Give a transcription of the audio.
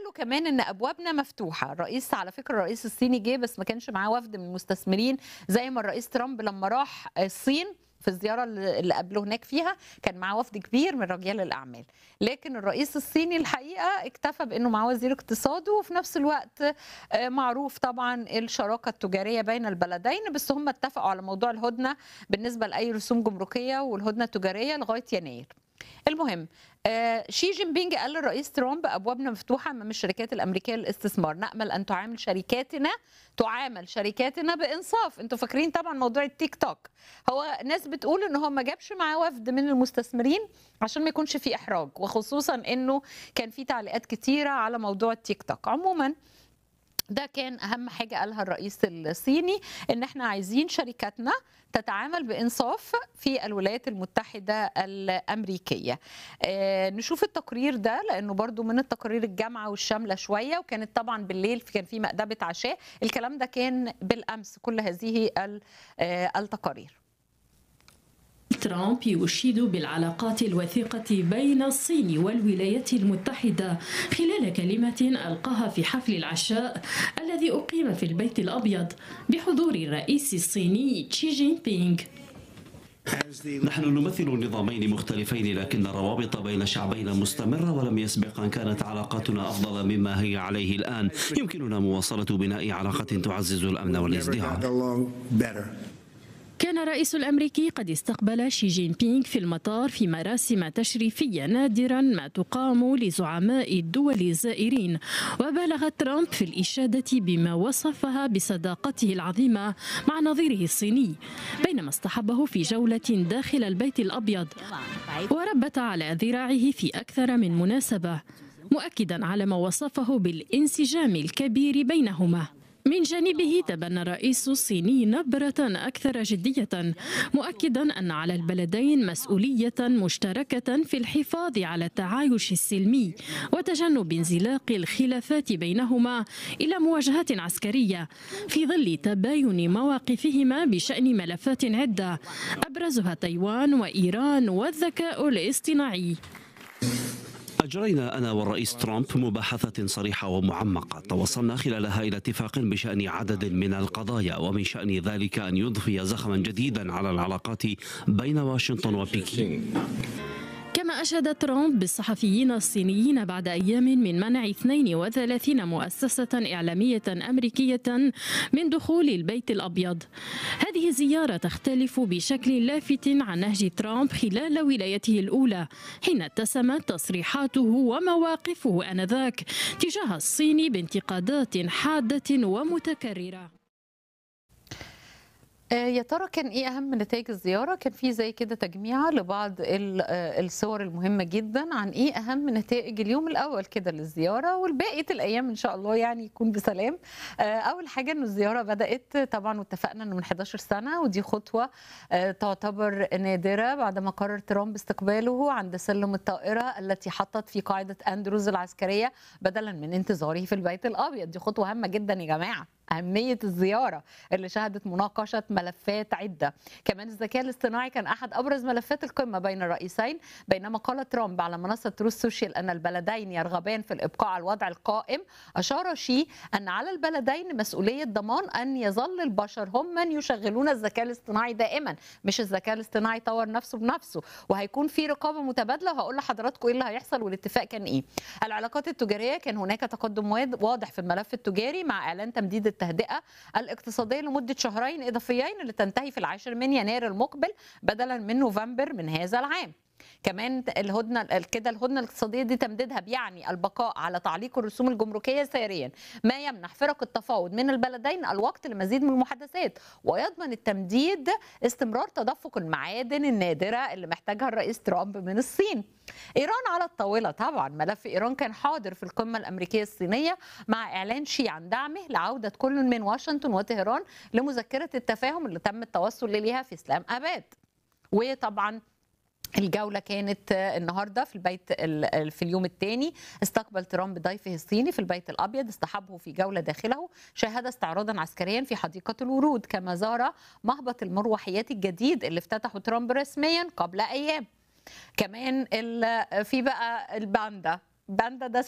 قالوا كمان ان ابوابنا مفتوحه الرئيس على فكره الرئيس الصيني جه بس ما كانش معاه وفد من المستثمرين زي ما الرئيس ترامب لما راح الصين في الزياره اللي قبله هناك فيها كان معاه وفد كبير من رجال الاعمال لكن الرئيس الصيني الحقيقه اكتفى بانه معاه وزير اقتصاده وفي نفس الوقت معروف طبعا الشراكه التجاريه بين البلدين بس هم اتفقوا على موضوع الهدنه بالنسبه لاي رسوم جمركيه والهدنه التجاريه لغايه يناير المهم آه شي جين بينج قال للرئيس ترامب ابوابنا مفتوحه امام الشركات الامريكيه للاستثمار نامل ان تعامل شركاتنا تعامل شركاتنا بانصاف انتوا فاكرين طبعا موضوع التيك توك هو ناس بتقول ان هو ما جابش معاه وفد من المستثمرين عشان ما يكونش في احراج وخصوصا انه كان في تعليقات كتيره على موضوع التيك توك عموما ده كان اهم حاجه قالها الرئيس الصيني ان احنا عايزين شركاتنا تتعامل بانصاف في الولايات المتحده الامريكيه آه نشوف التقرير ده لانه برضو من التقارير الجامعه والشامله شويه وكانت طبعا بالليل كان في مأدبه عشاء الكلام ده كان بالامس كل هذه آه التقارير ترامب يشيد بالعلاقات الوثيقة بين الصين والولايات المتحدة خلال كلمة ألقاها في حفل العشاء الذي أقيم في البيت الأبيض بحضور الرئيس الصيني تشي جين بينغ نحن نمثل نظامين مختلفين لكن الروابط بين شعبينا مستمرة ولم يسبق أن كانت علاقاتنا أفضل مما هي عليه الآن يمكننا مواصلة بناء علاقة تعزز الأمن والازدهار كان الرئيس الامريكي قد استقبل شي جين بينغ في المطار في مراسم تشريفيه نادرا ما تقام لزعماء الدول الزائرين وبالغ ترامب في الاشاده بما وصفها بصداقته العظيمه مع نظيره الصيني بينما اصطحبه في جوله داخل البيت الابيض وربت على ذراعه في اكثر من مناسبه مؤكدا على ما وصفه بالانسجام الكبير بينهما من جانبه تبنى الرئيس الصيني نبرة أكثر جدية مؤكدا أن على البلدين مسؤولية مشتركة في الحفاظ على التعايش السلمي وتجنب انزلاق الخلافات بينهما إلى مواجهات عسكرية في ظل تباين مواقفهما بشأن ملفات عدة أبرزها تايوان وإيران والذكاء الاصطناعي أجرينا أنا والرئيس ترامب مباحثة صريحة ومعمقة توصلنا خلالها إلى اتفاق بشأن عدد من القضايا ومن شأن ذلك أن يضفي زخما جديدا على العلاقات بين واشنطن وبكين كما أشاد ترامب بالصحفيين الصينيين بعد أيام من منع 32 مؤسسة إعلامية أمريكية من دخول البيت الأبيض هذه الزيارة تختلف بشكل لافت عن نهج ترامب خلال ولايته الأولى حين اتسمت تصريحاته ومواقفه آنذاك تجاه الصين بانتقادات حادة ومتكررة يا ترى كان ايه اهم نتائج الزياره كان في زي كده تجميعه لبعض الصور المهمه جدا عن ايه اهم نتائج اليوم الاول كده للزياره والباقيه الايام ان شاء الله يعني يكون بسلام اول حاجه انه الزياره بدات طبعا واتفقنا انه من 11 سنه ودي خطوه تعتبر نادره بعد ما قرر ترامب استقباله عند سلم الطائره التي حطت في قاعده اندروز العسكريه بدلا من انتظاره في البيت الابيض دي خطوه هامه جدا يا جماعه أهمية الزيارة اللي شهدت مناقشة ملفات عدة كمان الذكاء الاصطناعي كان أحد أبرز ملفات القمة بين الرئيسين بينما قال ترامب على منصة تروس سوشيال أن البلدين يرغبان في الإبقاء على الوضع القائم أشار شي أن على البلدين مسؤولية ضمان أن يظل البشر هم من يشغلون الذكاء الاصطناعي دائما مش الذكاء الاصطناعي يطور نفسه بنفسه وهيكون في رقابة متبادلة وهقول لحضراتكم إيه اللي هيحصل والاتفاق كان إيه العلاقات التجارية كان هناك تقدم واضح في الملف التجاري مع إعلان تمديد التهدئه الاقتصاديه لمده شهرين اضافيين اللي تنتهي في العاشر من يناير المقبل بدلا من نوفمبر من هذا العام كمان الهدنه كده الهدنه الاقتصاديه دي تمديدها بيعني البقاء على تعليق الرسوم الجمركيه ساريا ما يمنح فرق التفاوض من البلدين الوقت لمزيد من المحادثات ويضمن التمديد استمرار تدفق المعادن النادره اللي محتاجها الرئيس ترامب من الصين ايران على الطاوله طبعا ملف ايران كان حاضر في القمه الامريكيه الصينيه مع اعلان شي عن دعمه لعوده كل من واشنطن وطهران لمذكره التفاهم اللي تم التوصل اليها في اسلام اباد وطبعا الجولة كانت النهاردة في البيت في اليوم الثاني استقبل ترامب ضيفه الصيني في البيت الأبيض اصطحبه في جولة داخله شاهد استعراضا عسكريا في حديقة الورود كما زار مهبط المروحيات الجديد اللي افتتحه ترامب رسميا قبل أيام كمان في بقى الباندا باندا ده